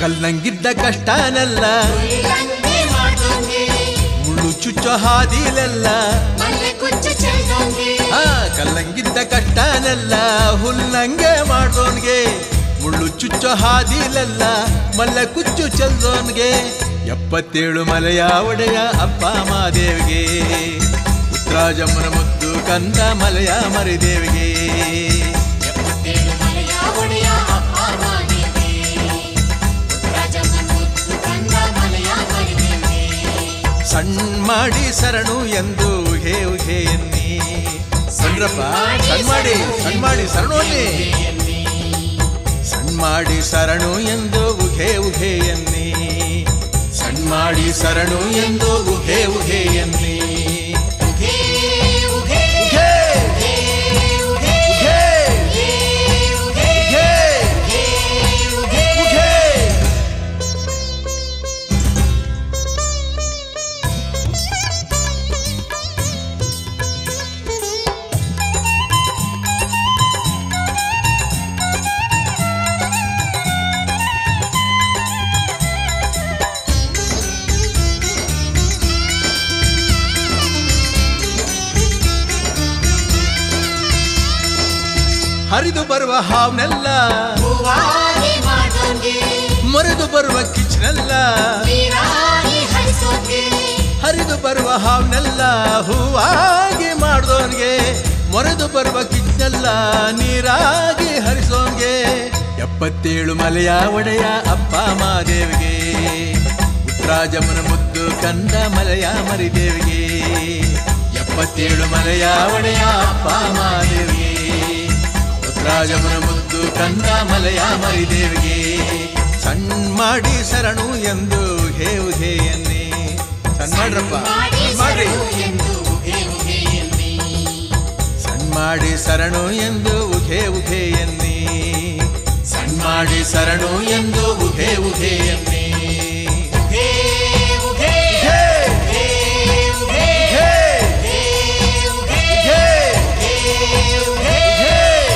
ಕಲ್ಲಂಗಿದ್ದ ಕಷ್ಟನೆಲ್ಲ ಉಲ್ಲಂಘನೆ ಮಾಡ್ದೋಂಗೆ ಮುಳ್ಳು ಚುಚ್ಚೋ ಹಾದಿಲೆಲ್ಲ ಮಲ್ಲೆ ಕುಚ್ಚು ಚೆಲ್ದೋಂಗೆ ಆ ಕಲ್ಲಂಗಿದ್ದ ಕಷ್ಟನೆಲ್ಲ ಹುಲ್ಲಂಗೆ ಮಾಡ್ದೋನ್ಗೆ ಮುಳ್ಳು ಚುಚ್ಚೋ ಹಾದಿಲೆಲ್ಲ ಮಲ್ಲ ಕುಚ್ಚು ಚೆಲ್ದೋನ್ಗೆ ಎಪ್ಪತ್ತೇಳು ಮಲೆಯ ಒಡೆಯ ಅಪ್ಪ ಮಾದೇವಿಗೆ ಉತ್ತರಾಜಮ್ಮನ ಮುದ್ದು ಕಂದ ಮಲೆಯ ಮರಿದೇವಿಗೆ ಎಪ್ಪತ್ತೇಳು ಮಲೆಯ ಒಡೆಯ ಅಪ್ಪ ಮಾದೇವಿ ರಾಜಮ್ಮನ ಮುತ್ತು ಕಂದ ಮಲೆಯ ಮರಿದೇವಿ ಸಣ್ಣ ಮಾಡಿ ಶರಣು ಎಂದು ಉಹೆ ಉಹೆ ಎನ್ನಿ ಸಣ್ರಪ್ಪ ಸಣ್ಣ ಮಾಡಿ ಸಣ್ಣ ಮಾಡಿ ಶರಣು ಅನ್ನಿ ಸಣ್ಣ ಮಾಡಿ ಶರಣು ಎಂದು ಉಹೆ ಉಹೆ ಎನ್ನಿ ಸಣ್ಣ ಮಾಡಿ ಶರಣು ಎಂದು ಉಹೆ ಉಹೆ ಎನ್ನಿ ಉಘೇ ಉಘೇ ಉಘೆ, ಉಘೇ ಉಘೆ, ಉಘೇ ಉಘೆ, ಉಘೇ ಉಘೆ. ಹರಿದು ಬರುವ ಹಾವ್ನೆಲ್ಲ ಹೂವಾಗಿ ಮಾಡ್ದೋಂಗೆ ಮರೆದು ಬರುವ ಕಿಚ್ನೆಲ್ಲ ನೀರಾಗಿ ಹರಿಸೋಂಗೆ ಹರಿದು ಬರುವ ಹಾವ್ನೆಲ್ಲ ಹೂವಾಗಿ ಮಾಡ್ದೋನ್ಗೆ ಮೊರೆದು ಬರುವ ಕಿಚ್ಚೆಲ್ಲ ನೀರಾಗಿ ಹರಿಸೋನ್ಗೆ ಎಪ್ಪತ್ತೇಳು ಮಲೆಯ ಒಡೆಯ ಅಪ್ಪ ಮಾದೇವಿಗೆ ಉತ್ತರಾಜಮ್ಮನ ಮುದ್ದು ಕಂದ ಮಲೆಯ ಮರಿದೇವಿಗೆ ಎಪ್ಪತ್ತೇಳು ಮಲೆಯ ಒಡೆಯ ಅಪ್ಪ ಮಾದೇವಿಗೆ ಉತ್ತರಾಜಮ್ಮನ ಮುದ್ದು ಕಂದ ಮಲೆಯ ಮರಿದೇವಿಗೆ ಸಣ್ಣ ಮಾಡಿ ಶರಣು ಎಂದು ಹೇವು ಹೇ ಎನ್ನಿ ಸಣ್ಣ ಮಾಡ್ರಪ್ಪ ಮಾಡಿ ಸಣ್ಣ ಮಾಡ್ರಿ ಸರಣು ಎಂದು ಉಘೇ ಉಘೇ ಎನ್ನಿ ಸಣ್ಣ ಮಾಡಿ ಶರಣು ಎಂದು ಉಘೆ ಉಘೆ ಎನ್ನಿ ಸಣ್ಣ ಮಾಡಿ ಶರಣು ಎಂದು ಉಘೆ ಉಘೆ ಎನ್ನಿ ಉಘೇ ಉಘೇ ಉಘೆ, ಉಘೇ ಉಘೆ, ಉಘೇ ಉಘೆ, ಉಘೇ ಉಘೆ.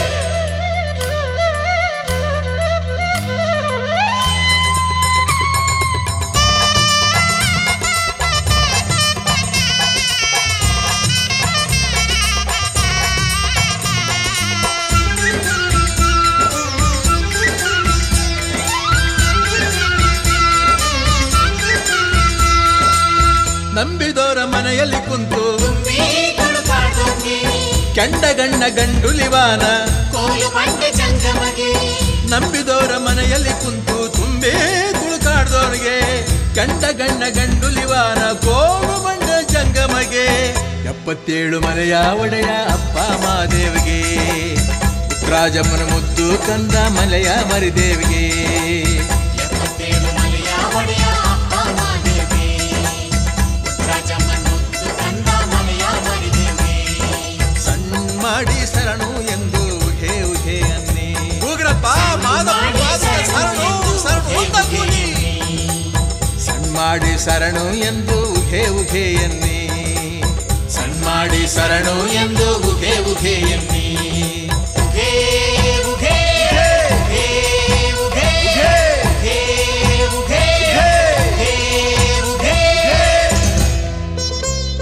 ನಂಬಿದೋರ ಮನೆಯಲ್ಲಿ ಕುಂತು ತುಂಬಿ ತುಳುಕಾಡ್ದೋಂಗೆ ಕೆಂಡ ಗಣ್ಣ ಗಂಡುಲಿವಾನ ಕೋಲು ಬಂಡೆ ಜಂಗಮಗೆ ನಂಬಿದೋರ ಮನೆಯಲ್ಲಿ ಕುಂತು ತುಂಬೇ ತುಳುಕಾಡ್ದೋರ್ಗೆ ಗಂಡ ಗಣ್ಣ ಗಂಡುಲಿವಾನ ಕೋಡು ಬಂಡ ಜಂಗಮಗೆ ಎಪ್ಪತ್ತೇಳು ಮನೆಯ ಒಡೆಯ ಅಪ್ಪ ಮಾದೇವಿಗೆ ಉತ್ತರಾಜಮ್ಮನ ಮುದ್ದು ಕಂದ ಮಲೆಯ ಮರಿದೇವಿಗೆ ಎಪ್ಪತ್ತೇಳು ಮಲೆಯ ಒಡೆಯ ಅಪ್ಪ ಮಾದೇವಿ ರಾಜಮ್ಮನ ಮುತ್ತು ಕಂದ ಮಲೆಯ ಮರಿದೇವಿ ಸಣ್ಣ ಮಾಡಿ ಶರಣು ಎಂದು ಉಹೆ ಉಹೆ ಅನ್ನಿ ಹೋಗ್ರಪ್ಪ ಮಾದಪ್ಪ ಪಾದದ ಶರಣು ಶರಣು ಅಂತ ಕೂಗಿ. ಸಣ್ಣ ಮಾಡಿ ಶರಣು ಎಂದು ಉಘೆ ಉಘೆ ಎನ್ನಿ ಸಣ್ಣ ಮಾಡಿ ಶರಣು ಎಂದು ಉಘೆ ಉಘೆ ಎನ್ನಿ ಉಘೇ ಉಘೇ ಉಘೆ, ಉಘೇ ಉಘೇ ಉಘೆ, ಉಘೇ ಉಘೇ ಉಘೆ, ಉಘೇ ಉಘೆ.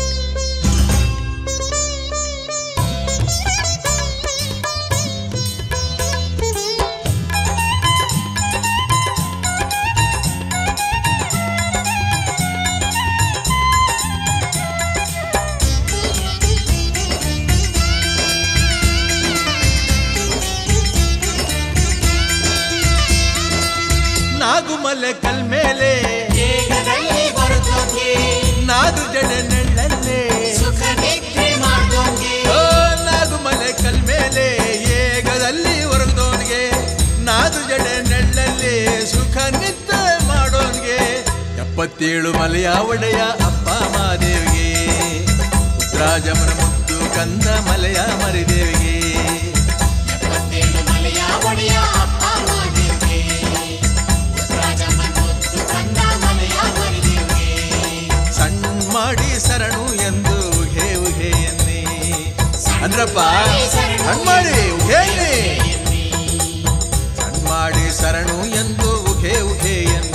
ನಾಗುಮಲೆ ಕಲ್ಮೇಲೆ ಬೇಗದಲ್ಲಿ ಬರುತ್ತೋಂಗೆ ನಾದು ಜಡೆ ನೆಳ್ಳಲ್ಲೇ ಸುಖ ನಿದ್ರೆ ಮಾಡ್ದೋಂಗೆ ಓ ನಾಗುಮಲೆ ಕಲ್ಮೇಲೆ ಏಗದಲ್ಲಿ ಹೊರಗದವನಿಗೆ ನಾದು ಜಡೆ ನೆಳ್ಳಲ್ಲಿ ಸುಖ ನಿತ್ತ ಮಾಡೋನ್ಗೆ ಎಪ್ಪತ್ತೇಳು ಮಲೆಯ ಒಡೆಯ ಅಪ್ಪ ಮಾದೇವಿಗೆ ಉತ್ತರಾಜಮನ ಮುದ್ದು ಕಂದ ಮಲೆಯ ಮರಿದೇವಿಗೆ ಎಪ್ಪತ್ತೇಳು ಮಲೆಯ ಒಡೆಯ ಅಪ್ಪ ಮಾದೇವಿ ರಾಜಮ್ಮನ ಮುತ್ತು ಕಂದ ಮಲೆಯ ಮರಿದೇವಿ ಸಣ್ಣ ಮಾಡಿ ಶರಣು ಎಂದು ಉಹೆ ಉಹೆ ಎನ್ನಿ ಅಂದ್ರಪ್ಪ ಸಣ್ಣ ಮಾಡಿ ಉಹೆ ಎನ್ನಿ ಸಣ್ಣ ಮಾಡಿ ಶರಣು ಎಂದು ಉಹೆ ಉಹೆ ಎನ್ನಿ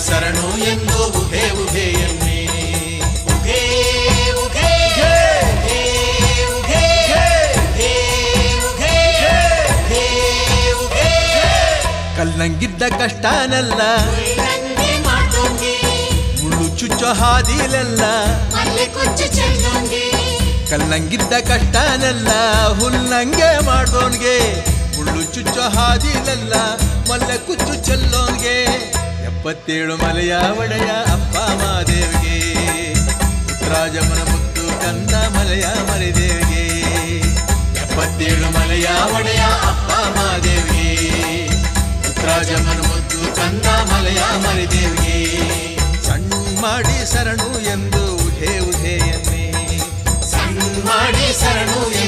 ಶರಣು ಎಂದು ಉಹೆ ಉಹೆ ಎನ್ನಿ ಉಘೇ ಉಘೇ ಘೇ, ಉಘೇ ಉಘೇ ಘೇ, ಉಘೇ ಉಘೇ ಉಘೇ ಕಲ್ಲಂಗಿದ್ದ ಕಷ್ಟನೆಲ್ಲ ಉಳ್ಳಂಗೆ ಮಾಡ್ದೋಂಗೆ ಮುಳ್ಳು ಚುಚ್ಚೋ ಹಾದಿಲೆಲ್ಲ ಮಲ್ಲೆ ಕೊಚ್ಚು ಚೆಲ್ಲೋಂಗೆ ಕಲ್ಲಂಗಿದ್ದ ಕಷ್ಟನೆಲ್ಲ ಹುಲ್ಲಂಗೆ ಮಾಡೋನ್ಗೆ ಮುಳ್ಳು ಚುಚ್ಚೋ ಹಾದಿಲೆಲ್ಲ ಮಲ್ಲೆ ಕುಚ್ಚು ಚೆಲ್ಲೋನ್ಗೆ ಎಪ್ಪತ್ತೇಳು ಮಲೆಯ ಒಡೆಯ ಅಪ್ಪ ಮಾದೇವಿಗೆ ಪುತ್ರಾಜಮನ ಮುತ್ತು ಕಂದ ಮಲೆಯ ಮರಿದೇವಿಗೆ ಎಪ್ಪತ್ತೇಳು ಮಲೆಯ ಒಡೆಯ ಅಪ್ಪ ಮಾದೇವಿಗೆ ಪುತ್ರಾಜಮನ ಮುತ್ತು ಕಂದ ಮಲೆಯ ಮರಿದೇವಿಗೆ ಸಣ್ಣ ಮಾಡಿ ಶರಣು ಎಂದು ಉಹೆ ಉಹೆ ಎನ್ನಿ ಸಣ್ಣ ಮಾಡಿ ಶರಣು